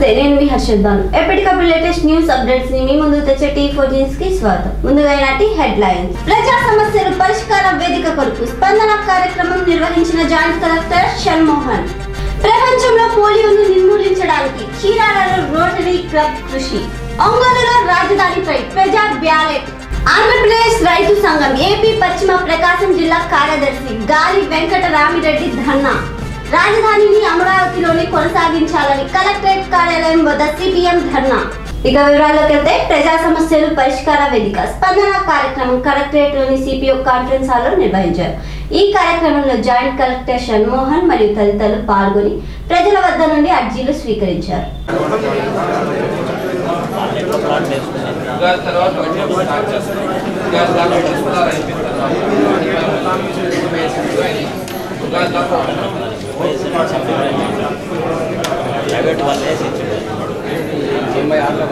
నమస్తే నేను మీ హర్షద్ బాను ఎప్పటికప్పుడు లేటెస్ట్ న్యూస్ అప్డేట్స్ ని మీ ముందు తెచ్చే టీ ఫోర్ న్యూస్ కి స్వాగతం ముందుగా ఈనాటి హెడ్ లైన్స్ ప్రజా సమస్యలు పరిష్కార వేదిక కొరకు స్పందన కార్యక్రమం నిర్వహించిన జాయింట్ కలెక్టర్ షణ్మోహన్ ప్రపంచంలో పోలియోను నిర్మూలించడానికి చీరాలలో రోటరీ క్లబ్ కృషి ఒంగోలులో రాజధానిపై ప్రజా బ్యాలెట్ ఆంధ్రప్రదేశ్ రైతు సంఘం ఏపీ పశ్చిమ ప్రకాశం జిల్లా కార్యదర్శి గాలి వెంకట రామిరెడ్డి ధర్నా రాజధానిని అమరావతిలోనే కొనసాగించాలని కలెక్టరేట్ కార్యాలయం వద్ద సిపిఎం ధర్నా ఇక వివరాల్లోకి వెళ్తే ప్రజా సమస్యలు పరిష్కార వేదిక స్పందన కార్యక్రమం కలెక్టరేట్ లోని సిపిఓ కాన్ఫరెన్స్ హాల్లో నిర్వహించారు ఈ కార్యక్రమంలో జాయింట్ కలెక్టర్ షణ్మోహన్ మరియు తదితరులు పాల్గొని ప్రజల వద్ద నుండి అర్జీలు స్వీకరించారు ఉగాది తర్వాత వచ్చే స్టార్ట్ చేస్తాం ఉగాది దాకా చూస్తున్నారు అయిపోతున్నారు ఉగాది దాకా ప్రైవేట్ వాళ్ళే ఇచ్చారు తొంభై ఆరులో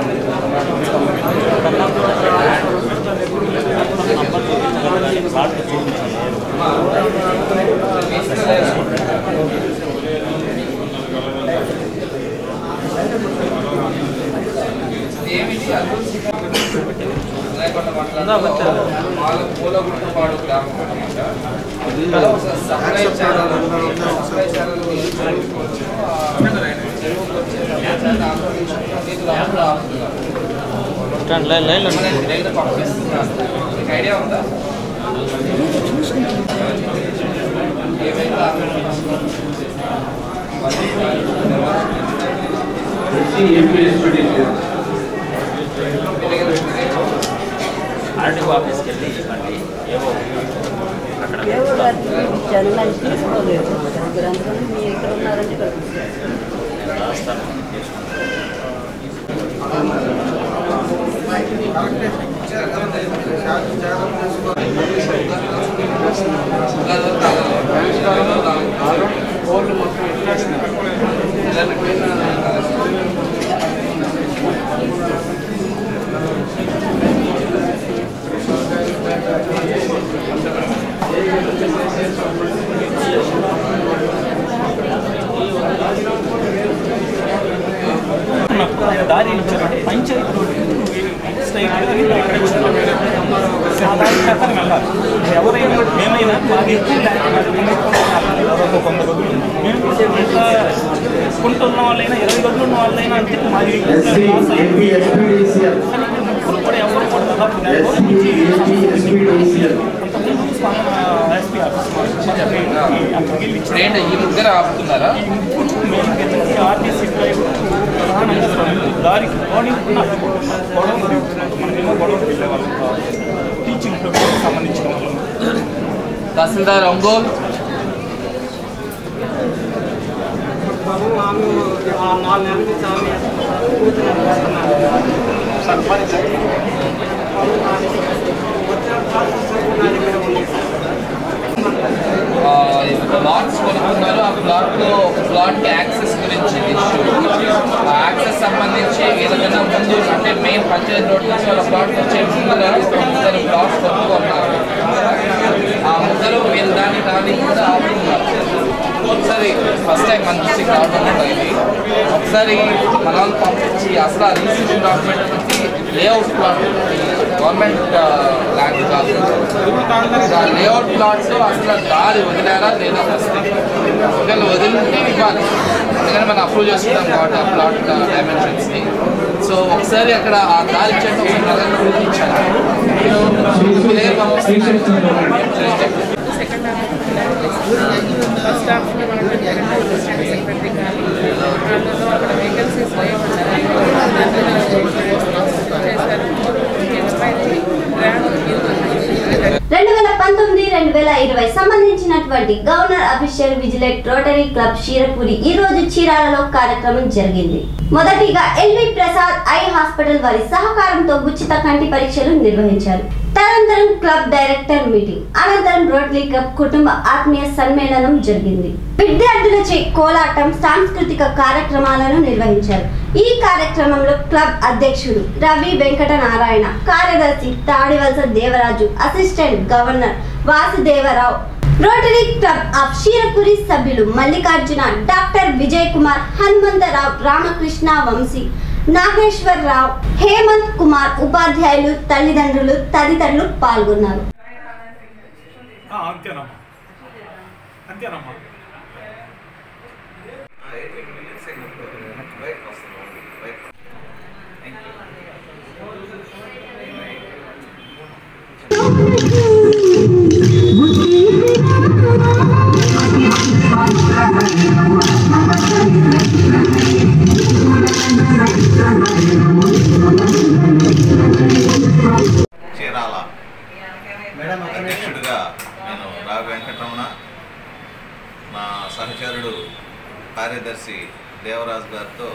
ఏమిటి వాళ్ళ పూల గుంటపాడు గ్రామం అనమాట సప్లై ఛానల్ సప్లై ఛానల్ చెరువుకి వచ్చే నీళ్ళు ఆపుతున్నారు లైన్ లైన్లో మనకి రైలు పంపిస్తున్నారు మీకు ఐడియా ఉందా ఏమైనా ఆర్డీఓ ఆఫీస్కి వెళ్ళి ఇవ్వండి ఏవో అక్కడ దేవుడు జనాలు తీసుకోలేదు మా దగ్గర అందుకని మీ ఇక్కడ ఉన్నారని కనిపిస్తుంది రాస్తాను దారి ఇచ్చారంటే పంచాయతీ రోడ్డు స్ట్రైట్ ఇక్కడ ఇచ్చారు ఆ దారి ప్రకారం వెళ్ళాలి ఎవరైనా మేమైనా మాకు ఎక్కువ ఎవరో కొంత గదులు మేము కూడా ఇంట్లో కుంటున్న వాళ్ళైనా ఇరవై గదులు ఉన్న వాళ్ళైనా అంతే మాది ఎస్సీ ఏపీ ఎస్పీడీసీఎల్ ముగ్గురు కూడా ఎవరు కూడా దాదాపు నెల ఎస్సీ రోజుల నుంచి ఏపీ ఎస్పీడీసీఎల్ అంతకుముందు స్పందన ఎస్పీ ఆఫీస్ మాకు అక్కడికి వెళ్ళి ఇచ్చారు ట్రైన్ ఈ ముగ్గురు ఆపుతున్నారా ఇప్పుడు మేము కిందకి ఆర్టీసీ డ్రైవర్ ప్రధానంగా దారికి బాడీ గొడవ మనమేమో గొడవకి వెళ్ళే వాళ్ళం కాదు టీచింగ్ ప్రొఫెషన్ సంబంధించిన వాళ్ళం తహసీల్దార్ ఒంగోలు ప్లాట్స్ కొనుక్కున్నారు ఆ ప్లాట్ లో ఒక ప్లాట్ కి యాక్సెస్ గురించి ఇష్యూ ఆ యాక్సెస్ సంబంధించి ఏదైనా ముందు అంటే మెయిన్ పంచాయతీ రోడ్ నుంచి వాళ్ళ ప్లాట్ వచ్చే ముందుగా ముగ్గురు ప్లాట్స్ కొనుక్కున్నారు ఆ ముగ్గురు వీళ్ళు దాన్ని దాన్ని కూడా ఆపుతున్నారు ఒకసారి ఫస్ట్ టైం మన డిస్ట్రిక్ట్ రావడం కూడా ఇది ఒకసారి మన వాళ్ళు పంపించి అసలు ఆ రిజిస్ట్రేషన్ డాక్యుమెంట్ వచ్చి లేఅవుట్ ప్లాట్ గవర్నమెంట్ ల్యాండ్ కాదు ఆ లేఅవుట్ ప్లాట్స్ అసలు దారి వదిలేరా లేదా ఫస్ట్ ఒకవేళ వదిలితే ఇవ్వాలి ఎందుకంటే మనం అప్రూవ్ చేసుకుంటాం కాబట్టి ఆ ప్లాట్ డైమెన్షన్స్ని సో ఒకసారి అక్కడ ఆ దారి ఇచ్చేట్టు ఒకసారి నగరం గుర్తించాలి ఇదే సెకండ్ హాఫ్ ఫస్ట్ హాఫ్లో మనకు జగన్ అసిస్టెంట్ సెక్రటరీ కానీ అందులో అక్కడ వేకెన్సీస్ చేశారు రెండు వేల పంతొమ్మిది రెండు వేల ఇరవై సంబంధించినటువంటి గవర్నర్ అఫీషియల్ విజిలెట్ రోటరీ క్లబ్ చీరపూరి ఈ రోజు చీరాలలో కార్యక్రమం జరిగింది మొదటిగా ఎల్వి ప్రసాద్ ఐ హాస్పిటల్ వారి సహకారంతో ఉచిత కంటి పరీక్షలు నిర్వహించారు తదనంతరం క్లబ్ డైరెక్టర్ మీటింగ్ అనంతరం రోటరీ క్లబ్ కుటుంబ ఆత్మీయ సమ్మేళనం జరిగింది విద్యార్థులచే కోలాటం సాంస్కృతిక కార్యక్రమాలను నిర్వహించారు ఈ కార్యక్రమంలో క్లబ్ అధ్యక్షుడు రవి వెంకట నారాయణ కార్యదర్శి Tadivalasa Devaraju assistant governor Vasudevarao Rotary Club of Ksheerapuri సభ్యులు మల్లికార్జున డాక్టర్ విజయ్ కుమార్ హనుమంతరావు రామకృష్ణ వంశీ నాగేశ్వరరావు హేమంత్ కుమార్ ఉపాధ్యాయులు తల్లిదండ్రులు తదితరులు పాల్గొన్నారు ఆ, అంతేనమ్మా అంతేనమ్మా చీరాల అధ్యక్షుడిగా నేను రాఘ వెంకటరమణ నా సహచరుడు కార్యదర్శి దేవరాజు గారితో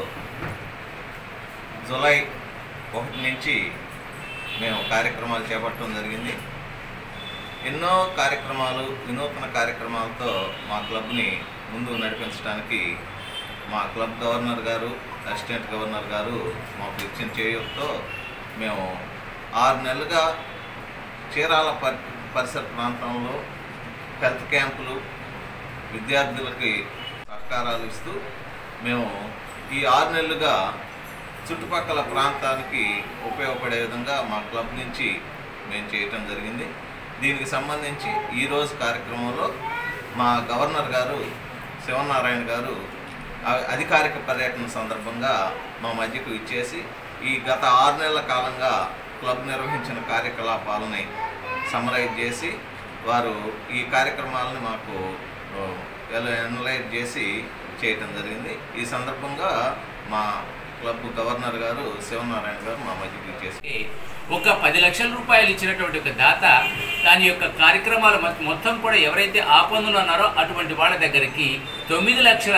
జులై ఒకటి నుంచి మేము కార్యక్రమాలు చేపట్టడం జరిగింది ఎన్నో కార్యక్రమాలు వినూత్న కార్యక్రమాలతో మా క్లబ్ని ముందు నడిపించడానికి మా క్లబ్ గవర్నర్ గారు అసిస్టెంట్ గవర్నర్ గారు మాకు ఇచ్చిన చేయూతో మేము ఆరు నెలలుగా చీరాల పరి పరిసర ప్రాంతంలో హెల్త్ క్యాంపులు విద్యార్థులకి సహకారాలు ఇస్తూ మేము ఈ ఆరు నెలలుగా చుట్టుపక్కల ప్రాంతానికి ఉపయోగపడే విధంగా మా క్లబ్ నుంచి మేము చేయటం జరిగింది దీనికి సంబంధించి ఈరోజు కార్యక్రమంలో మా గవర్నర్ గారు శివనారాయణ గారు అ- అధికారిక పర్యటన సందర్భంగా మా మధ్యకు ఇచ్చేసి ఈ గత ఆరు నెలల కాలంగా క్లబ్ నిర్వహించిన కార్యకలాపాలని సమరైజ్ చేసి వారు ఈ కార్యక్రమాలను మాకు ఎనలైజ్ చేసి చేయటం జరిగింది ఈ సందర్భంగా మా క్లబ్ గవర్నర్ గారు శివనారాయణ గారు మా మధ్యకు ఇచ్చేసి ఒక పది లక్షల రూపాయలు ఇచ్చినటువంటి ఒక దాత దాని యొక్క కార్యక్రమాలు మొ- మొత్తం కూడా ఎవరైతే ఆపందులు ఉన్నారో అటువంటి వాళ్ళ దగ్గరికి తొమ్మిది లక్షల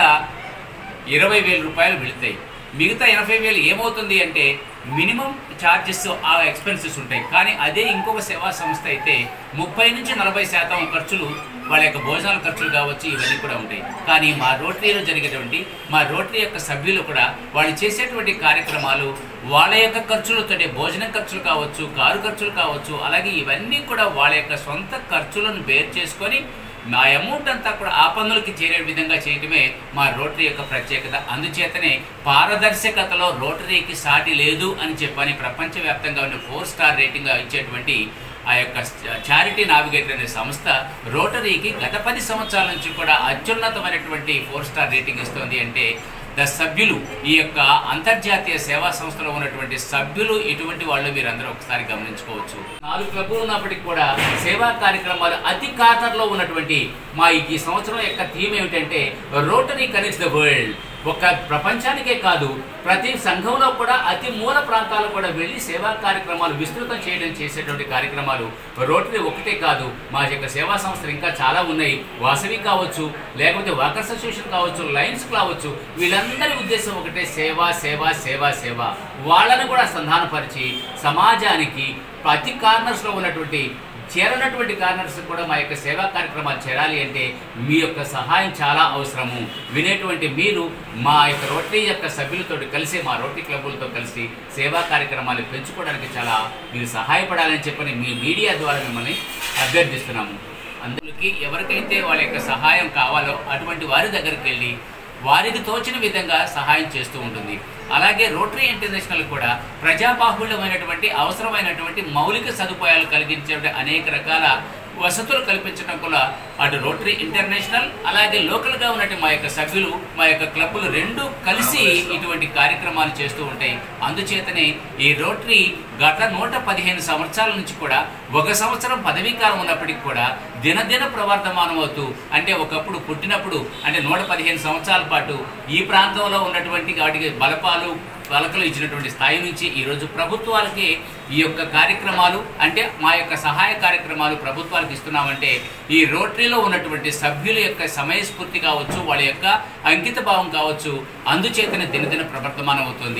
ఇరవై వేల రూపాయలు వెళుతాయి మిగతా ఎనభై వేలు ఏమవుతుంది అంటే మినిమం ఛార్జెస్ ఆ ఎక్స్పెన్సెస్ ఉంటాయి కానీ అదే ఇంకొక సేవా సంస్థ అయితే ముప్పై నుంచి నలభై శాతం ఖర్చులు వాళ్ళ యొక్క భోజనాల ఖర్చులు కావచ్చు ఇవన్నీ కూడా ఉంటాయి కానీ మా రోటరీలో జరిగేటువంటి మా రోటరీ యొక్క సభ్యులు కూడా వాళ్ళు చేసేటువంటి కార్యక్రమాలు వాళ్ళ యొక్క ఖర్చులతో భోజనం ఖర్చులు కావచ్చు కారు ఖర్చులు కావచ్చు అలాగే ఇవన్నీ కూడా వాళ్ళ యొక్క సొంత ఖర్చులను బేర్ చేసుకొని మా అమౌంట్ అంతా కూడా ఆ పన్నులకి చేరే విధంగా చేయటమే మా రోటరీ యొక్క ప్రత్యేకత అందుచేతనే పారదర్శకతలో రోటరీకి సాటి లేదు అని చెప్పని ప్రపంచవ్యాప్తంగా ఉన్న ఫోర్ స్టార్ రేటింగ్ ఇచ్చేటువంటి ఆ యొక్క చారిటీ నావిగేటర్ అనే సంస్థ రోటరీకి గత పది సంవత్సరాల నుంచి కూడా అత్యున్నతమైనటువంటి ఫోర్ స్టార్ రేటింగ్ ఇస్తుంది అంటే ద సభ్యులు ఈ యొక్క అంతర్జాతీయ సేవా సంస్థలో ఉన్నటువంటి సభ్యులు ఎటువంటి వాళ్ళు మీరు అందరూ ఒకసారి గమనించుకోవచ్చు నాలుగు క్లబ్లు ఉన్నప్పటికీ కూడా సేవా కార్యక్రమాలు అతి ఖాతర్లో ఉన్నటువంటి మా ఈ సంవత్సరం యొక్క థీమ్ ఏమిటంటే రోటరీ కనెక్ట్స్ ద వరల్డ్ ఒక ప్రపంచానికే కాదు ప్రతి సంఘంలో కూడా అతి మూల ప్రాంతాలు కూడా వెళ్ళి సేవా కార్యక్రమాలు విస్తృతం చేయడం చేసేటువంటి కార్యక్రమాలు రోటరీ ఒకటే కాదు మా యొక్క సేవా సంస్థలు ఇంకా చాలా ఉన్నాయి వాసవి కావచ్చు లేకపోతే వాకర్స్ అసోసియేషన్ కావచ్చు లయన్స్ కావచ్చు వీళ్ళందరి ఉద్దేశం ఒకటే సేవ సేవ సేవ సేవ వాళ్ళను కూడా సంధానపరిచి సమాజానికి ప్రతి కార్నర్స్లో ఉన్నటువంటి చేరనటువంటి కార్నర్స్ కూడా మా యొక్క సేవా కార్యక్రమాలు చేరాలి అంటే మీ యొక్క సహాయం చాలా అవసరము వినేటువంటి మీరు మా యొక్క రోటరీ యొక్క సభ్యులతో కలిసి మా రోటరీ క్లబ్బులతో కలిసి సేవా కార్యక్రమాలు పెంచుకోవడానికి చాలా మీరు సహాయపడాలని చెప్పని మీ మీడియా ద్వారా మిమ్మల్ని అభ్యర్థిస్తున్నాము అందులోకి ఎవరికైతే వాళ్ళ యొక్క సహాయం కావాలో అటువంటి వారి దగ్గరికి వెళ్ళి వారికి తోచిన విధంగా సహాయం చేస్తూ ఉంటుంది అలాగే రోటరీ ఇంటర్నేషనల్ కూడా ప్రజాబాహుళ్యమైనటువంటి అవసరమైనటువంటి మౌలిక సదుపాయాలు కలిగించే అనేక రకాల వసతులు కల్పించడం కూడా అటు రోటరీ ఇంటర్నేషనల్ అలాగే లోకల్గా ఉన్నటువంటి మా యొక్క సభ్యులు మా యొక్క క్లబ్బులు రెండు కలిసి ఇటువంటి కార్యక్రమాలు చేస్తూ ఉంటాయి అందుచేతనే ఈ రోటరీ గత నూట పదిహేను సంవత్సరాల నుంచి కూడా ఒక సంవత్సరం పదవీ కాలం ఉన్నప్పటికీ కూడా దినదిన ప్రవర్ధమానం అవుతూ అంటే ఒకప్పుడు పుట్టినప్పుడు అంటే నూట పదిహేను సంవత్సరాల పాటు ఈ ప్రాంతంలో ఉన్నటువంటి వాటికి బలపాలు పలకలు ఇచ్చినటువంటి స్థాయి నుంచి ఈరోజు ప్రభుత్వాలకి ఈ యొక్క కార్యక్రమాలు అంటే మా యొక్క సహాయ కార్యక్రమాలు ప్రభుత్వాలకు ఇస్తున్నామంటే ఈ రోటరీలో ఉన్నటువంటి సభ్యుల యొక్క సమయస్ఫూర్తి కావచ్చు వాళ్ళ యొక్క అంకిత భావం కావచ్చు అందుచేతనే దినదిన ప్రవర్తమానం అవుతుంది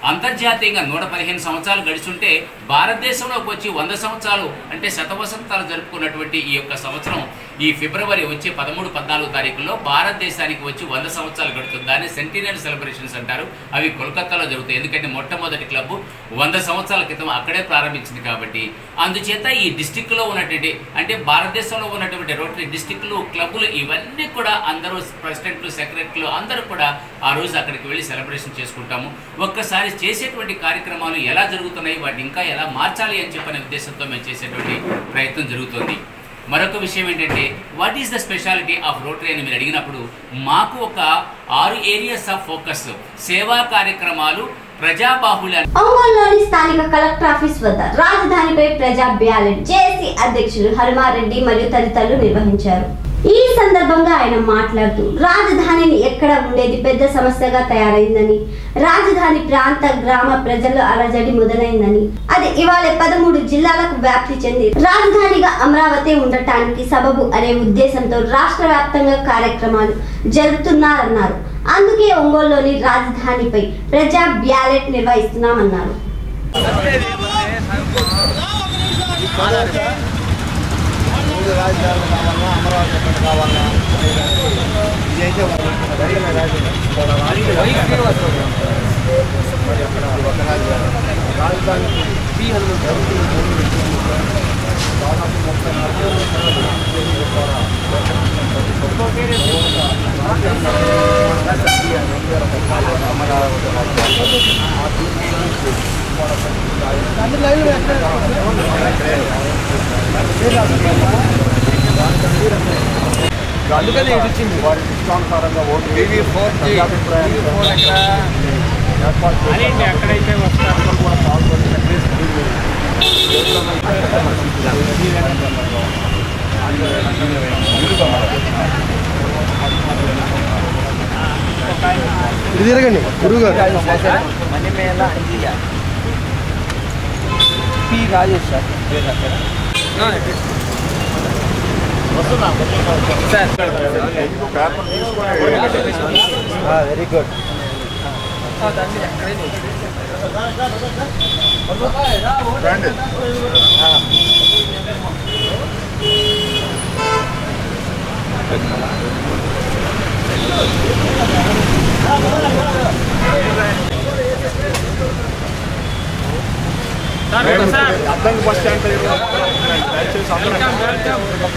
అంతర్జాతీయంగా నూట పదిహేను సంవత్సరాలు గడిచుంటే భారతదేశంలోకి వచ్చి వంద సంవత్సరాలు అంటే శతవసంతాలు జరుపుకున్నటువంటి ఈ యొక్క సంవత్సరం ఈ ఫిబ్రవరి వచ్చి పదమూడు పద్నాలుగు తారీఖుల్లో భారతదేశానికి వచ్చి వంద సంవత్సరాలు గడుతుంది దాన్ని సెంటీనియల్ సెలబ్రేషన్స్ అంటారు అవి కోల్కతాలో జరుగుతాయి ఎందుకంటే మొట్టమొదటి క్లబ్ వంద సంవత్సరాల క్రితం అక్కడే ప్రారంభించింది కాబట్టి అందుచేత ఈ డిస్టిక్లో ఉన్నటువంటి అంటే భారతదేశంలో ఉన్నటువంటి రోటరీ డిస్టిక్లు క్లబ్లు ఇవన్నీ కూడా అందరూ ప్రెసిడెంట్లు సెక్రటరీలు అందరూ కూడా ఆ రోజు అక్కడికి వెళ్ళి సెలబ్రేషన్ చేసుకుంటాము ఒక్కసారి చేసేటువంటి కార్యక్రమాలు ఎలా జరుగుతున్నాయి వాటిని ఇంకా ఎలా మార్చాలి అని చెప్పనే ఉద్దేశంతో మేము చేసేటువంటి ప్రయత్నం జరుగుతుంది మరొక విషయం ఏంటంటే what is the speciality of Rotary అని మీరు అడిగినప్పుడు మాకు ఒక ఆరు ఏరియాస్ ఆఫ్ ఫోకస్ సేవా కార్యక్రమాలు ప్రజాబాహుళ్య ఒంగోలులోని స్థానిక కలెక్టర్ ఆఫీస్ వద్ద రాజధానిపై ప్రజా బ్యాలెట్ జేఏసీ అధ్యక్షులు హనుమారెడ్డి మరియు తదితరులు నిర్వహించారు ఈ సందర్భంగా ఆయన మాట్లాడుతూ రాజధానిని ఎక్కడ ఉండేది పెద్ద సమస్యగా తయారైందని రాజధాని ప్రాంత గ్రామ ప్రజల్లో అలజడి మొదలైందని అది ఇవాళ పదమూడు జిల్లాలకు వ్యాప్తి చెంది రాజధానిగా అమరావతి ఉండటానికి సబబు అనే ఉద్దేశంతో రాష్ట్ర వ్యాప్తంగా కార్యక్రమాలు జరుపుతున్నారన్నారు అందుకే ఒంగోలులోని రాజధానిపై ప్రజా బ్యాలెట్ నిర్వహిస్తున్నామన్నారు రాజధాని కావాలన్నా అమరావతి ఎక్కడ కావాలన్నా ఇదైతే మరి అక్కడ ఒక రాజధాని రాజధాని దాదాపు ముప్పై నాలుగు అందుకని ఇచ్చింది వారి ఇష్టానుసారంగా ఓటు ప్రజాభిప్రాయాన్ని ఏర్పాటు చేశారు. ఎక్కడైతే వస్తారు అందరూ కూడా పాల్గొని కనీసం వీళ్ళు ఇది తిరగండి గురువు గారు Manimela Anjiah P Rajesh sir paper తీసుకొని వెరీ గుడ్ రండి అద్దంకి బస్ స్టాండ్ దగ్గర దయచేసి అందరూ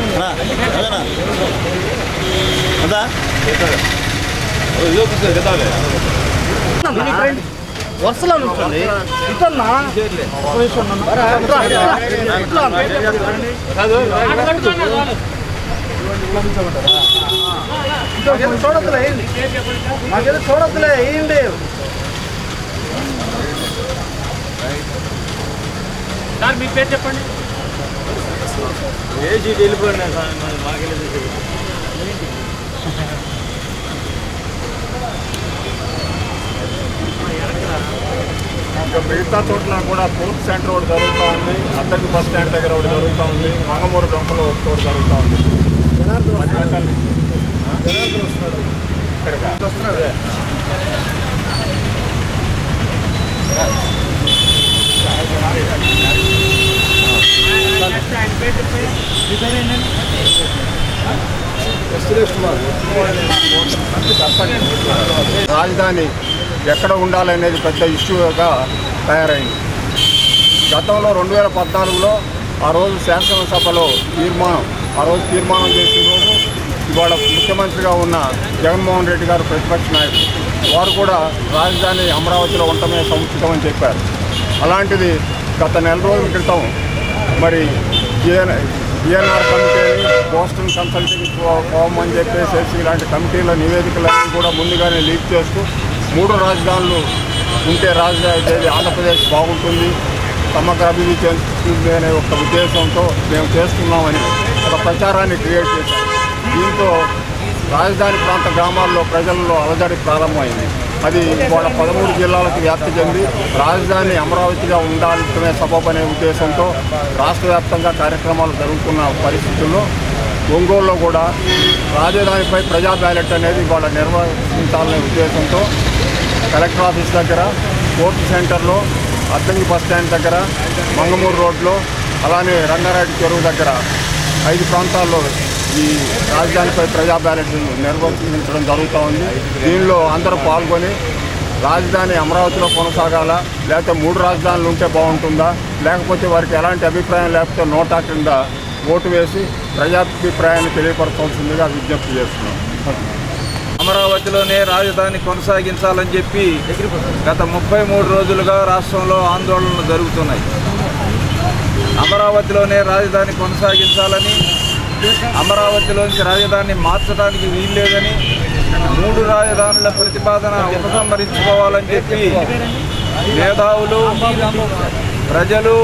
వరుసలో ఉంటుంది ఇట్లా చూడొద్దులే వేయండి మాకేదో చూడొద్దులే వేయండి సార్ మీ పేరు చెప్పండి ఏజీ వెళ్ళిపోయినా మాకెళ్ళి ఇంకా మిగతా చోట్ల కూడా ఫోర్త్ సెంటర్ ఒకటి జరుగుతూ ఉంది అద్దకి బస్ స్టాండ్ దగ్గర ఒకటి జరుగుతూ ఉంది మంగమూరు డొంకలో ఒకటి జరుగుతూ ఉంది పది గంటలు. ఇక్కడికా? అదే. రాజధాని ఎక్కడ ఉండాలనేది పెద్ద ఇష్యూగా తయారైంది గతంలో రెండు వేల పద్నాలుగులో ఆ రోజు శాసనసభలో తీర్మానం ఆ రోజు తీర్మానం చేసిన రోజు ఇవాళ ముఖ్యమంత్రిగా ఉన్న జగన్మోహన్ రెడ్డి గారు ప్రతిపక్ష నాయకుడు వారు కూడా రాజధాని అమరావతిలో ఉండటమే సముచితం అని చెప్పారు అలాంటిది గత నెల రోజుల క్రితం మరి డిఎన్ఆర్ కమిటీని బోస్టన్ కన్సల్టింగ్ ఫామ్ అని చెప్పేసి ఇలాంటి కమిటీల నివేదికలన్నీ కూడా ముందుగానే లీక్ చేస్తూ మూడు రాజధానులు ఉంటే రాజధాని ఆంధ్రప్రదేశ్ బాగుంటుంది సమగ్ర అభివృద్ధి చెందుతుంది అనే ఒక ఉద్దేశంతో మేము చేస్తున్నామని ఒక ప్రచారాన్ని క్రియేట్ చేశాం దీంతో రాజధాని ప్రాంత గ్రామాల్లో ప్రజల్లో అలజడి ప్రారంభమైంది అది ఇవాళ పదమూడు జిల్లాలకు వ్యాప్తి చెంది రాజధాని అమరావతిగా ఉండాలనే సబబు అనే ఉద్దేశంతో రాష్ట్ర వ్యాప్తంగా కార్యక్రమాలు జరుగుతున్న పరిస్థితుల్లో ఒంగోలులో కూడా రాజధానిపై ప్రజా బ్యాలెట్ అనేది ఇవాళ నిర్వహించాలనే ఉద్దేశంతో కలెక్టర్ ఆఫీస్ దగ్గర కోర్టు సెంటర్లో అద్దంకి బస్ స్టాండ్ దగ్గర మంగమూరు రోడ్లో అలానే రంగారెడ్డి చెరువు దగ్గర ఐదు ప్రాంతాల్లో ఈ రాజధానిపై ప్రజా బ్యాలెట్ నిర్వహించడం జరుగుతూ ఉంది దీనిలో అందరూ పాల్గొని రాజధాని అమరావతిలో కొనసాగాల లేకపోతే మూడు రాజధానులు ఉంటే బాగుంటుందా లేకపోతే వారికి ఎలాంటి అభిప్రాయం లేకపోతే నోటా కింద ఓటు వేసి ప్రజాభిప్రాయాన్ని తెలియపరచాల్సిందిగా విజ్ఞప్తి చేస్తున్నాం అమరావతిలోనే రాజధాని కొనసాగించాలని చెప్పి గత ముప్పై మూడు రోజులుగా రాష్ట్రంలో ఆందోళనలు జరుగుతున్నాయి అమరావతిలోనే రాజధాని కొనసాగించాలని అమరావతిలోంచి రాజధాని మార్చడానికి వీల్లేదని మూడు రాజధానుల ప్రతిపాదన ఉపసంహరించుకోవాలని చెప్పి మేధావులు ప్రజలు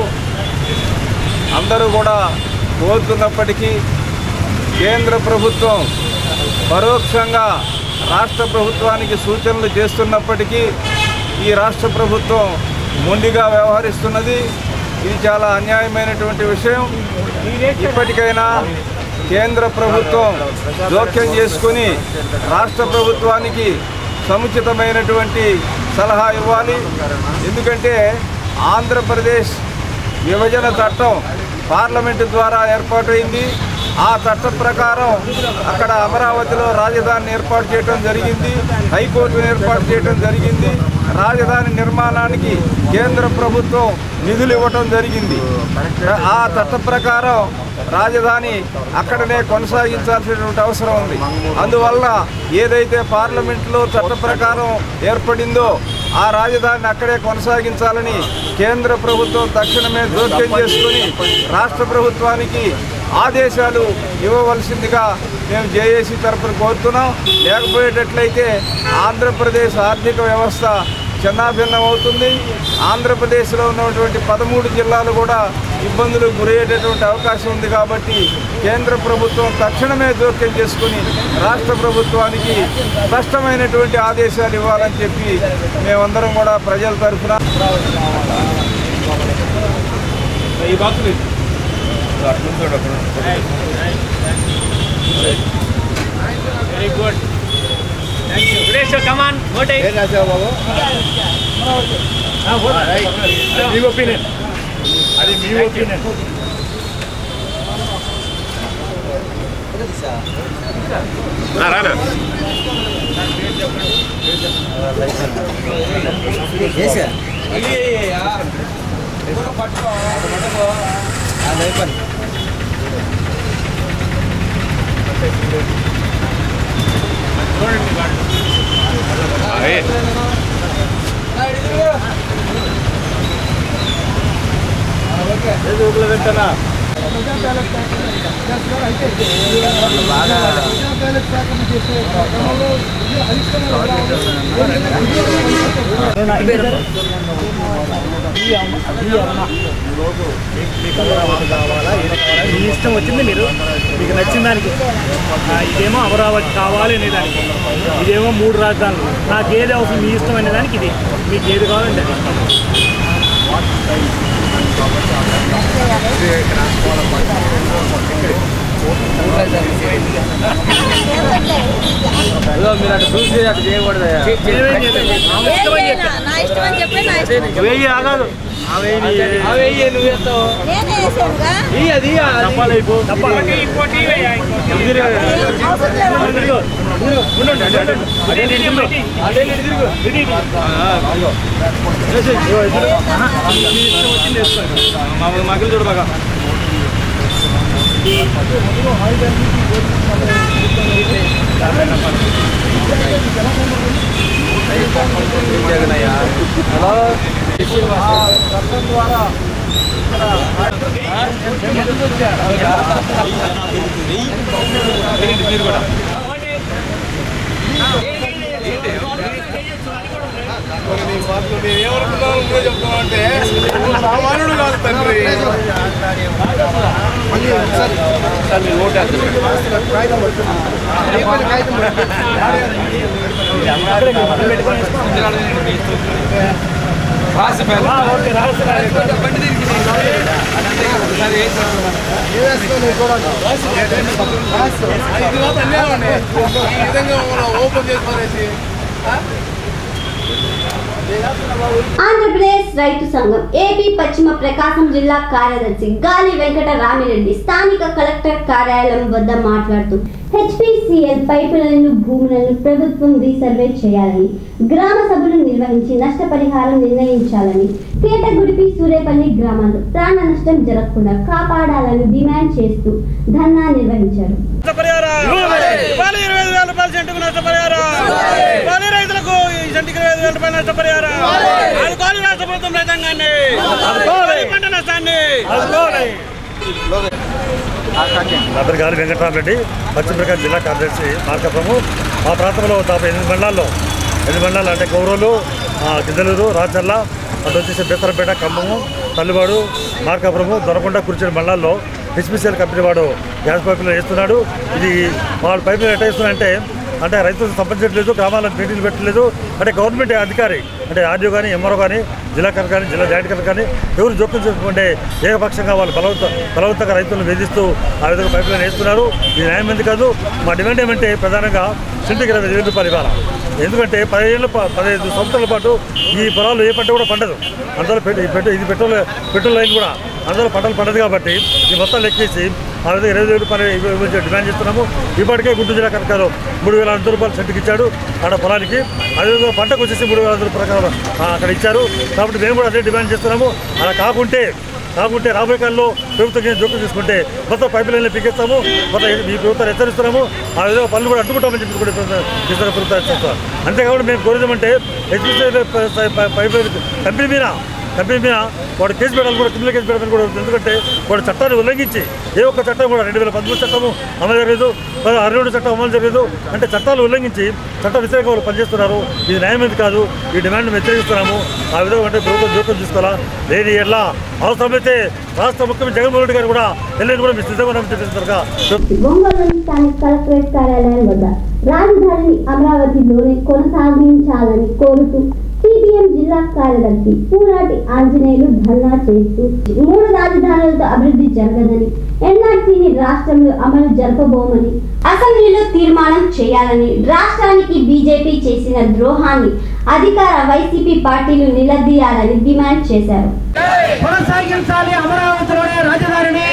అందరూ కూడా కోరుతున్నప్పటికీ కేంద్ర ప్రభుత్వం పరోక్షంగా రాష్ట్ర ప్రభుత్వానికి సూచనలు చేస్తున్నప్పటికీ ఈ రాష్ట్ర ప్రభుత్వం మొండిగా వ్యవహరిస్తున్నది ఇది చాలా అన్యాయమైనటువంటి విషయం ఇప్పటికైనా కేంద్ర ప్రభుత్వం జోక్యం చేసుకుని రాష్ట్ర ప్రభుత్వానికి సముచితమైనటువంటి సలహా ఇవ్వాలి ఎందుకంటే ఆంధ్రప్రదేశ్ విభజన చట్టం పార్లమెంటు ద్వారా ఏర్పాటైంది ఆ చట్ట ప్రకారం అక్కడ అమరావతిలో రాజధానిని ఏర్పాటు చేయడం జరిగింది హైకోర్టును ఏర్పాటు చేయడం జరిగింది రాజధాని నిర్మాణానికి కేంద్ర ప్రభుత్వం నిధులు ఇవ్వటం జరిగింది ఆ చట్ట ప్రకారం రాజధాని అక్కడనే కొనసాగించాల్సినటువంటి అవసరం ఉంది అందువల్ల ఏదైతే పార్లమెంట్లో చట్ట ప్రకారం ఏర్పడిందో ఆ రాజధానిని అక్కడే కొనసాగించాలని కేంద్ర ప్రభుత్వం తక్షణమే జోక్యం చేసుకుని రాష్ట్ర ప్రభుత్వానికి ఆదేశాలు ఇవ్వవలసిందిగా మేము జేఏసీ తరఫున కోరుతున్నాం లేకపోయేటట్లయితే ఆంధ్రప్రదేశ్ ఆర్థిక వ్యవస్థ చిన్నాభిన్నం అవుతుంది ఆంధ్రప్రదేశ్లో ఉన్నటువంటి పదమూడు జిల్లాలు కూడా ఇబ్బందులకు గురయ్యేటటువంటి అవకాశం ఉంది కాబట్టి కేంద్ర ప్రభుత్వం తక్షణమే జోక్యం చేసుకుని రాష్ట్ర ప్రభుత్వానికి స్పష్టమైనటువంటి ఆదేశాలు ఇవ్వాలని చెప్పి మేమందరం కూడా ప్రజల తరఫున ఈ box very good thank you Suresh come on ఓటే మీ ఒపీనియన్ అది మీ ఒపీనియన్ రానా మీ ఇష్టం వచ్చింది మీరు మీకు నచ్చిన దానికి ఆ, ఇదేమో అమరావతి కావాలి అనే దానికి ఇదేమో మూడు రాజధానులు నాకు ఏది అవసరం మీ ఇష్టం అనే దానికి ఇది మీకు ఏది కావాలంటే అది మీరు అటు చూసి అటు చేయకూడదు ఏమేం చేయలేదు. నా ఇష్టం అని చెప్పా. నా ఇష్టం అని చెప్పి నా ఇష్టం వెయ్యి ఆగాదు అవి నువ్వు వేస్తావు నేనే వేసానుగా తప్పాలి అయిపో తప్పాలి ఇదిగో. ఇదిగో. ఉండండి, అటు, అటు. అదే ఇటు తిరుగు. అదే ఇటు తిరుగు. ఇటు, ఇటు. వేసేయ్. ఇదిగో, ఇదిగో. మీ ఇష్టం వచ్చింది వేసుకోండి. మగిలి చూడు బాగా సామాన్యుడు కాదు తండ్రి ఆ, ఓకే, రాసి, రాసి. ఈ విధంగా మనం ఓపెన్ చేసి పారేసి, ఆ? ఆంధ్రప్రదేశ్ రైతు సంఘం ఏపీ పశ్చిమ ప్రకాశం జిల్లా కార్యదర్శి గాలి వెంకట రామిరెడ్డి స్థానిక కలెక్టర్ కార్యాలయం వద్ద మాట్లాడుతూ హెచ్పిసిఎల్ పైపులైన్ భూములను ప్రభుత్వం రీసర్వే చేయాలని గ్రామ సభలు నిర్వహించి నష్టపరిహారం నిర్ణయించాలని కేటగుడిపి సూరేపల్లి గ్రామాల్లో ప్రాణ నష్టం జరగకుండా కాపాడాలని డిమాండ్ చేస్తూ ధర్నా నిర్వహించారు ఇవాళ ఇరవై ఐదు వేల రూపాయలు సెంటుకు నష్టపరిహారం ఇవాళ రైతులకు ఈ సెంటుకు ఇరవై ఐదు వేల రూపాయలు నష్టపరిహారం ఆదుకోవాలి రాష్ట్ర ప్రభుత్వం రైతాంగాన్ని ఆదుకోవాలి పంట నష్టాన్ని నా పేరు గాలి వెంకటరామరెడ్డి పశ్చిమ ప్రకాశం జిల్లా కార్యదర్శి మార్కపురము మా ప్రాంతంలో దాదాపు ఎనిమిది మండలాల్లో ఎనిమిది మండలాలు అంటే కౌరవులు గిద్దలూరు రాచర్ల అటు వచ్చేసి బేసరపేట ఖమ్మము తల్లివాడు మార్కాపురము దొరకొండ కుర్చీల మండలాల్లో హెచ్పిసిఎల్ కంపెనీ వాడు గ్యాస్ పైపులు వేస్తున్నాడు ఇది వాళ్ళు పైపులు ఎట్లా వేస్తున్నారంటే అంటే రైతులకు సంబంధించట్లేదు గ్రామాలకు మీటింగ్లు పెట్టలేదు అంటే గవర్నమెంట్ అధికారి అంటే ఆర్డీఓ కానీ ఎంఆర్ఓ కానీ జిల్లా కలెక్టర్ కానీ జిల్లా జాయింట్ కలెక్టర్ కానీ ఎవరు జోక్యం చేసుకుంటే ఏకపక్షంగా వాళ్ళు బలవంత బలవంతంగా రైతులను వేధిస్తూ ఆ విధంగా పైపులు వేస్తున్నారు ఇది న్యాయమంది కాదు మా డిమాండ్ ఏమంటే ప్రధానంగా సెంటుకి ఇరవై ఐదు వేల రూపాయలు ఇవ్వాలి ఎందుకంటే పదిహేళ్ళ ప- పదిహేను సంవత్సరాల పాటు ఈ పొలాలు ఏ పంట కూడా పండదు అందులో పెట్- ఈ పెట్రోల్ ఇది పెట్రోల్ పెట్రోల్ లైన్ కూడా అందులో పంటలు పండదు కాబట్టి ఈ మొత్తం లెక్కేసి ఆ విధంగా ఇరవై వేల రూపాయలు ఇవ్వ- ఇవ్వమని డిమాండ్ చేస్తున్నాము ఇప్పటికే గుంటూరు జిల్లా కలెక్టర్ మూడు వేల వంద రూపాయలు సెంటుకి ఇచ్చాడు ఆడ పొలానికి అదేవిధంగా పంటకు వచ్చేసి మూడు వేల వందల ప్రకారం ఆ, అక్కడ ఇచ్చారు కాబట్టి మేము కూడా అదే డిమాండ్ చేస్తున్నాము అలా కాకుంటే కాకుంటే రాబోయే కాలంలో ప్రభుత్వం ఏం జోక్యం తీసుకుంటే మొత్తం పైప్ లైన్లు పీకేస్తాము మొత్తం ఈ ప్రభుత్వాన్ని హెచ్చరిస్తున్నాము ఆ విధంగా పనులు కూడా అడ్డుకుంటామని చెప్పి కూడా ప్రభుత్వం ఇస్తున్న ప్రభుత్వం హెచ్చరిస్తాం అంతేకాకుండా మేము కోరేదామంటే హెచ్పిసి పైప్ లైన్ కంపెనీ మీద కంపెనీ మీద వాడు కేసు పెట్టాలి కూడా క్రిమినల్ కేసు పెట్టాలని కూడా ఉంటుంది. ఎందుకంటే వాడు చట్టాన్ని ఉల్లంఘించి ఏ ఒక్క చట్టం కూడా రెండు వేల పదమూడు చట్టము అమలు జరగలేదు అరవై రెండు చట్టం అమలు జరగలేదు అంటే చట్టాలు ఉల్లంఘించి చట్ట వ్యతిరేక వాళ్ళు పనిచేస్తున్నారు ఇది న్యాయమైనది కాదు ఈ డిమాండ్ వ్యతిరేకిస్తున్నాము ఆ విధంగా అంటే ప్రభుత్వం జోక్యం తీసుకోవాలా లేని ఎట్లా అవసరమైతే రాష్ట్ర ముఖ్యమంత్రి జగన్మోహన్ రెడ్డి గారు కూడా వెళ్ళేది కూడా మీ సిద్ధంగా ఉన్నామని చెప్పేసి ఒంగోలులోని స్థానిక కలెక్టరేట్ కార్యాలయం వద్ద రాజధానిని అమరావతిలోనే కొనసాగించాలని కోరుతూ సిపిఎం జిల్లా కార్యదర్శి పూనాటి ఆంజనేయులు ధర్నా చేస్తూ మూడు రాజధానులతో అభివృద్ధి జరగదని ఎన్ఆర్సీని రాష్ట్రంలో అమలు జరపబోమని అసెంబ్లీలో తీర్మానం చేయాలని రాష్ట్రానికి బీజేపీ చేసిన ద్రోహాన్ని అధికార వైసీపీ పార్టీలు నిలదీయాలని డిమాండ్ చేశారు కొనసాగించాలి అమరావతిలోనే రాజధానిని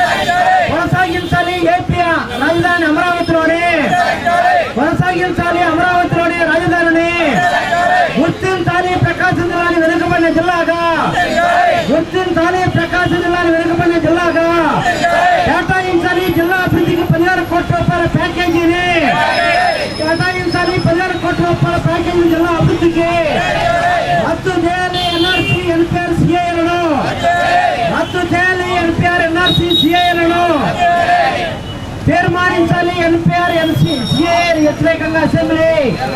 కొనసాగించాలి ఏపీ రాజధాని అమరావతిలోనే కొనసాగించాలి అమరావతిలోనే రాజధానిని గుర్తించాలి ప్రకాశం జిల్లాని వెనుకబడిన జిల్లాగా గుర్తించాలి ప్రకాశం జిల్లాని వెనుకబడిన జిల్లాగా కేటాయించాలి జిల్లా అభివృద్ధికి పదిహేను కోట్ల రూపాయల ప్యాకేజీని కేటాయించాలి పదిహేను కోట్ల రూపాయల ప్యాకేజీ జిల్లా అభివృద్ధికి రద్దు చేయాలి ఎన్ఆర్సీ ఎన్పిఆర్ సిఐలను రద్దు చేయాలి ఎన్పిఆర్ ఎన్ఆర్సీ సిఐలను తీర్మానించాలి ఎన్పిఆర్ ఎన్సీ సిఐ వ్యతిరేకంగా అసెంబ్లీ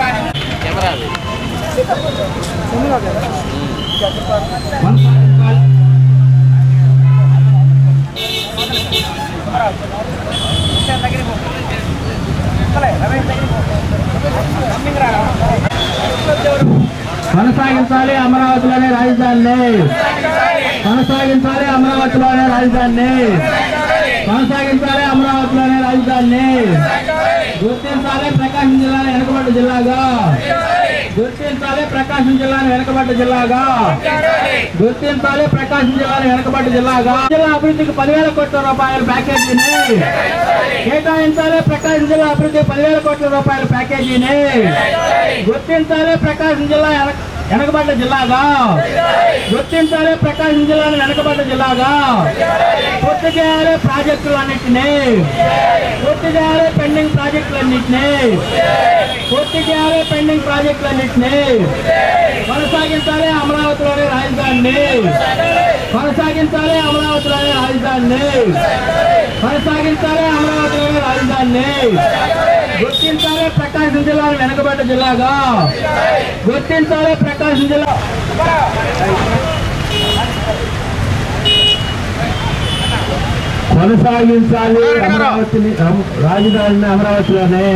కొనసాగించాలి అమరావతిలోనే రాజధానిని కొనసాగించాలి అమరావతిలోనే రాజధానిని కొనసాగించాలి అమరావతిలోనే రాజధానిని గుర్తించాలి ప్రకాశం జిల్లాను వెనుకబడ్డ జిల్లాగా గుర్తించాలి ప్రకాశం జిల్లాను వెనుకబడ్డ జిల్లాగా గుర్తించాలి ప్రకాశం జిల్లాను వెనుకబడ్డ జిల్లాగా జిల్లా అభివృద్ధికి పదివేల కోట్ల రూపాయల ప్యాకేజీని కేటాయించాలి ప్రకాశం జిల్లా అభివృద్ధికి పదివేల కోట్ల రూపాయల ప్యాకేజీని గుర్తించాలి ప్రకాశం జిల్లా వెనక- వెనకబడ్డ జిల్లాగా గుర్తించాలి ప్రకాశం జిల్లాను వెనకబడ్డ జిల్లాగా పూర్తి చేయాలి ప్రాజెక్టులన్నింటినీ పూర్తి చేయాలి పెండింగ్ ప్రాజెక్టులన్నింటినీ పూర్తి చేయాలి పెండింగ్ ప్రాజెక్టులన్నింటినీ కొనసాగించాలి అమరావతిలోని రాజధానిని కొనసాగించాలి అమరావతిలోని రాజధానిని కొనసాగించాలి అమరావతిలోని రాజధానిని గుర్తించాలి ప్రకాశం జిల్లాను వెనుకబడ్డ జిల్లాగా గుర్తించాలి ప్రకాశం జిల్లా కొనసాగించాలి అమరావతిని అమ- రాజధానిని అమరావతిలోనే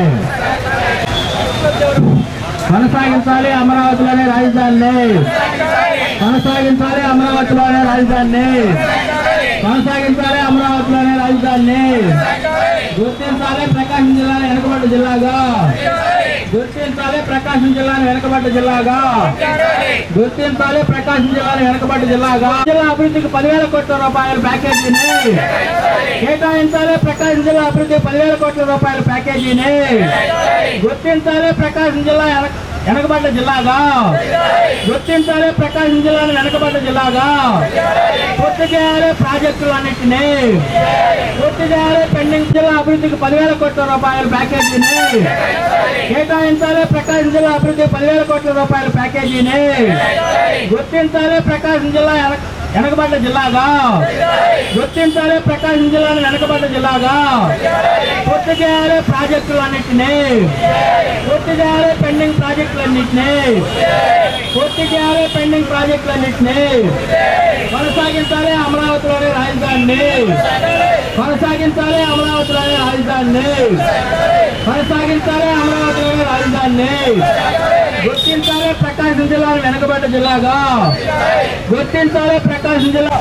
కొనసాగించాలి అమరావతిలోనే రాజధానిని కొనసాగించాలి అమరావతిలోనే రాజధానిని కొనసాగించాలి అమరావతిలోనే రాజధానిని గుర్తించాలి ప్రకాశం జిల్లాను వెనుకబడ్డ జిల్లాగా గుర్తించాలి గుర్తించాలి ప్రకాశం జిల్లాను వెనకబడ్డ జిల్లాగా గుర్తించాలి ప్రకాశం జిల్లాను వెనకబడ్డ జిల్లాగా జిల్లా అభివృద్ధికి పదివేల కోట్ల రూపాయల ప్యాకేజీని కేటాయించాలి ప్రకాశం జిల్లా అభివృద్ధికి పదివేల కోట్ల రూపాయల ప్యాకేజీని గుర్తించాలి ప్రకాశం జిల్లా వెనక- వెనకబడ్డ జిల్లాగా గుర్తించాలి ప్రకాశం జిల్లాను వెనకబడ్డ జిల్లాగా పూర్తి చేయాలి ప్రాజెక్టులన్నింటినీ పూర్తి చేయాలి పెండింగ్ జిల్లా అభివృద్ధికి పదివేల కోట్ల రూపాయల ప్యాకేజీని కేటాయించాలి ప్రకాశం జిల్లా అభివృద్ధికి పదివేల కోట్ల రూపాయల ప్యాకేజీని గుర్తించాలి ప్రకాశం జిల్లా వెనక- వెనకబడ్డ జిల్లాగా గుర్తించాలి ప్రకాశం జిల్లాను వెనకబడ్డ జిల్లాగా పూర్తి చేయాలి ప్రాజెక్టులన్నింటినీ పూర్తి చేయాలి పెండింగ్ ప్రాజెక్టులన్నింటినీ పూర్తి చేయాలి పెండింగ్ ప్రాజెక్టులన్నింటినీ కొనసాగించాలి అమరావతిలోని రాజధానిని కొనసాగించాలి అమరావతిలోని రాజధానిని కొనసాగించాలి అమరావతిలోని రాజధానిని గుర్తించాలి ప్రకాశం జిల్లాను వెనుకబడ్డ జిల్లాగా గుర్తించాలి ప్రకాశం జిల్లా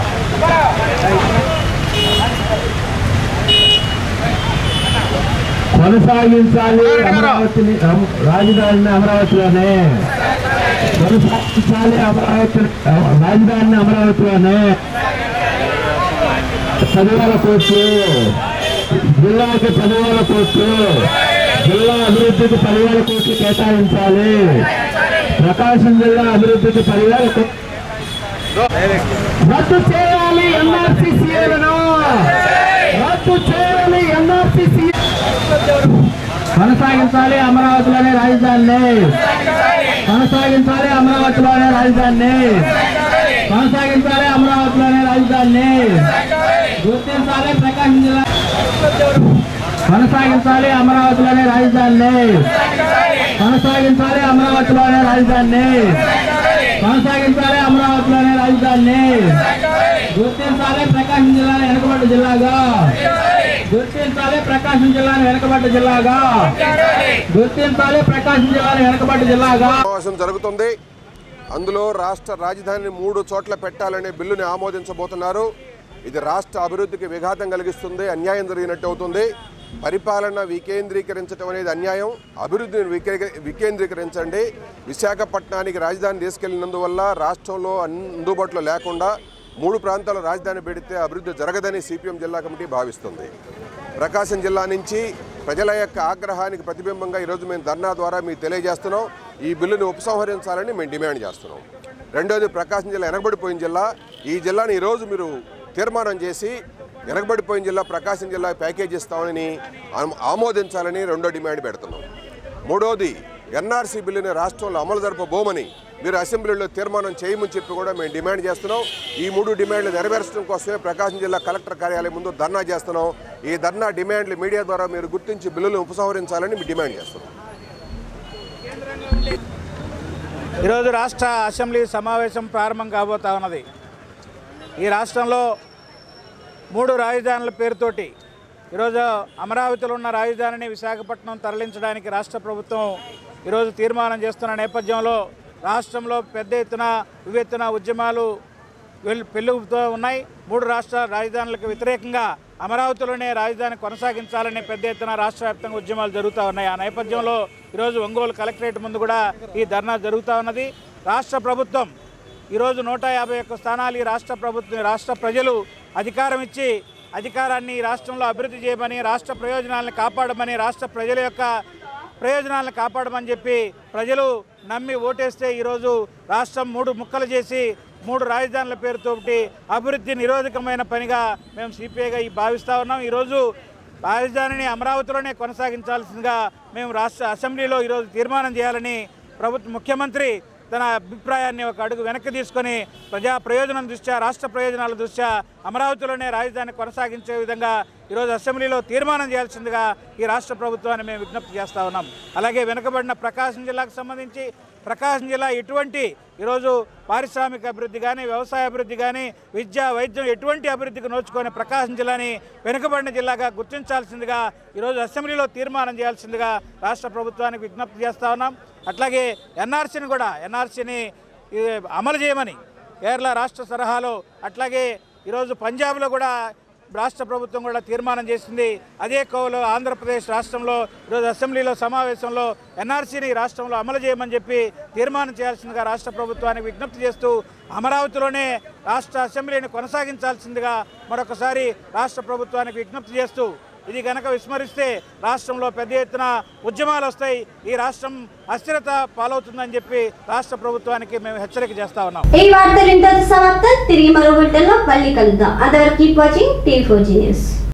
కొనసాగించాలి అమరావతిని అమ- రాజధానిని అమరావతిలోనే కొనసాగించాలి అమరావతి రాజధానిని అమరావతిలోనే పదివేల కోట్లు జిల్లాకి పదివేల కోట్లు జిల్లా అభివృద్ధికి పదివేల కోట్లు కేటాయించాలి ప్రకాశం జిల్లా అభివృద్ధికి పదివేల కోట్లు రద్దు చేయాలి ఎన్ఆర్సీ సీఏలను రద్దు చేయాలి ఎన్ఆర్సీ కొనసాగించాలి అమరావతిలోనే రాజధానిని కొనసాగించాలి అమరావతిలోనే రాజధానిని కొనసాగించాలి అమరావతిలోనే రాజధానిని గుర్తించాలి ప్రకాశం జిల్లా కొనసాగించాలి అమరావతిలోనే రాజధానిని కొనసాగించాలి అమరావతిలోనే రాజధానిని కొనసాగించాలి అమరావతిలోనే రాజధానిని గుర్తించాలి ప్రకాశం జిల్లాను వెనుకబడ్డ జిల్లాగా గుర్తించాలి ప్రకాశం జిల్లాను వెనుకబడ్డ జిల్లాగా గుర్తించాలి ప్రకాశం జిల్లాను వెనుకబడ్డ జిల్లాగా సమావేశం జరుగుతుంది అందులో రాష్ట్ర రాజధానిని మూడు చోట్ల పెట్టాలనే బిల్లుని ఆమోదించబోతున్నారు ఇది రాష్ట్ర అభివృద్ధికి విఘాతం కలిగిస్తుంది అన్యాయం జరిగినట్టు అవుతుంది పరిపాలన వికేంద్రీకరించడం అనేది అన్యాయం అభివృద్ధిని వికే- వికేంద్రీకరించండి విశాఖపట్నానికి రాజధాని తీసుకెళ్లినందువల్ల రాష్ట్రంలో అందుబాటులో లేకుండా మూడు ప్రాంతాల్లో రాజధాని పెడితే అభివృద్ధి జరగదని సిపిఎం జిల్లా కమిటీ భావిస్తుంది ప్రకాశం జిల్లా నుంచి ప్రజల యొక్క ఆగ్రహానికి ప్రతిబింబంగా ఈరోజు మేము ధర్నా ద్వారా మీకు తెలియజేస్తున్నాం ఈ బిల్లుని ఉపసంహరించాలని మేము డిమాండ్ చేస్తున్నాం రెండోది ప్రకాశం జిల్లా వెనకబడిపోయిన జిల్లా ఈ జిల్లాని ఈరోజు మీరు తీర్మానం చేసి వెనకబడిపోయిన జిల్లా ప్రకాశం జిల్లా ప్యాకేజ్ ఇస్తామని ఆమ- ఆమోదించాలని రెండో డిమాండ్ పెడుతున్నాం మూడోది ఎన్ఆర్సీ బిల్లుని రాష్ట్రంలో అమలు జరపబోమని మీరు అసెంబ్లీలో తీర్మానం చేయమని చెప్పి కూడా మేము డిమాండ్ చేస్తున్నాం ఈ మూడు డిమాండ్లు నెరవేర్చడం కోసమే ప్రకాశం జిల్లా కలెక్టర్ కార్యాలయం ముందు ధర్నా చేస్తున్నాం ఈ ధర్నా డిమాండ్లు మీడియా ద్వారా మీరు గుర్తించి బిల్లులు ఉపసంహరించాలని మేము డిమాండ్ చేస్తున్నాం ఈరోజు రాష్ట్ర అసెంబ్లీ సమావేశం ప్రారంభం కాబోతా ఉన్నది ఈ రాష్ట్రంలో మూడు రాజధానుల పేరుతోటి ఈరోజు అమరావతిలో ఉన్న రాజధానిని విశాఖపట్నం తరలించడానికి రాష్ట్ర ప్రభుత్వం ఈరోజు తీర్మానం చేస్తున్న నేపథ్యంలో రాష్ట్రంలో పెద్ద ఎత్తున వివెత్తున ఉద్యమాలు వెల్ పెళ్ళుతో ఉన్నాయి మూడు రాష్ట్ర రాజధానులకు వ్యతిరేకంగా అమరావతిలోనే రాజధాని కొనసాగించాలని పెద్ద ఎత్తున రాష్ట్ర వ్యాప్తంగా ఉద్యమాలు జరుగుతూ ఉన్నాయి ఆ నేపథ్యంలో ఈరోజు ఒంగోలు కలెక్టరేట్ ముందు కూడా ఈ ధర్నా జరుగుతూ ఉన్నది రాష్ట్ర ప్రభుత్వం ఈరోజు నూట యాభై ఒక్క స్థానాలు ఈ రాష్ట్ర ప్రభుత్వం రాష్ట్ర ప్రజలు అధికారం ఇచ్చి అధికారాన్ని ఈ రాష్ట్రంలో అభివృద్ధి చేయమని రాష్ట్ర ప్రయోజనాలను కాపాడమని రాష్ట్ర ప్రజల యొక్క ప్రయోజనాలను కాపాడమని చెప్పి ప్రజలు నమ్మి ఓటేస్తే ఈరోజు రాష్ట్రం మూడు ముక్కలు చేసి మూడు రాజధానుల పేరుతోటి అభివృద్ధి నిరోధకమైన పనిగా మేము సిపిఐగా ఈ భావిస్తూ ఉన్నాం ఈరోజు రాజధానిని అమరావతిలోనే కొనసాగించాల్సిందిగా మేము రాష్ట్ర అసెంబ్లీలో ఈరోజు తీర్మానం చేయాలని ప్రభుత్వ ముఖ్యమంత్రి తన అభిప్రాయాన్ని ఒక అడుగు వెనక్కి తీసుకొని ప్రజా ప్రయోజనం దృష్ట్యా రాష్ట్ర ప్రయోజనాల దృష్ట్యా అమరావతిలోనే రాజధాని కొనసాగించే విధంగా ఈరోజు అసెంబ్లీలో తీర్మానం చేయాల్సిందిగా ఈ రాష్ట్ర ప్రభుత్వాన్ని మేము విజ్ఞప్తి చేస్తా ఉన్నాం అలాగే వెనుకబడిన ప్రకాశం జిల్లాకు సంబంధించి ప్రకాశం జిల్లా ఎటువంటి ఈరోజు పారిశ్రామిక అభివృద్ధి కానీ వ్యవసాయ అభివృద్ధి కానీ విద్య వైద్యం ఎటువంటి అభివృద్ధికి నోచుకొని ప్రకాశం జిల్లాని వెనుకబడిన జిల్లాగా గుర్తించాల్సిందిగా ఈరోజు అసెంబ్లీలో తీర్మానం చేయాల్సిందిగా రాష్ట్ర ప్రభుత్వానికి విజ్ఞప్తి చేస్తా ఉన్నాం అట్లాగే ఎన్ఆర్సీని కూడా ఎన్ఆర్సీని అమలు చేయమని కేరళ రాష్ట్ర సలహాలో అట్లాగే ఈరోజు పంజాబ్లో కూడా రాష్ట్ర ప్రభుత్వం కూడా తీర్మానం చేసింది అదే కోవలో ఆంధ్రప్రదేశ్ రాష్ట్రంలో ఈరోజు అసెంబ్లీలో సమావేశంలో ఎన్ఆర్సీని రాష్ట్రంలో అమలు చేయమని చెప్పి తీర్మానం చేయాల్సిందిగా రాష్ట్ర ప్రభుత్వానికి విజ్ఞప్తి చేస్తూ అమరావతిలోనే రాష్ట్ర అసెంబ్లీని కొనసాగించాల్సిందిగా మరొకసారి రాష్ట్ర ప్రభుత్వానికి విజ్ఞప్తి చేస్తూ ఇది గనక విస్మరిస్తే రాష్ట్రంలో పెద్ద ఎత్తున ఉద్యమాలు వస్తాయి ఈ రాష్ట్రం అస్థిరత పాలవుతుందని చెప్పి రాష్ట్ర ప్రభుత్వానికి మేము హెచ్చరిక చేస్తా ఉన్నాం ఈ వార్తలు ఇంతటి సమాప్తం తిరిగి మరో బులెటిన్లో మళ్ళీ కలుద్దాం అంతవరకు keep watching T four news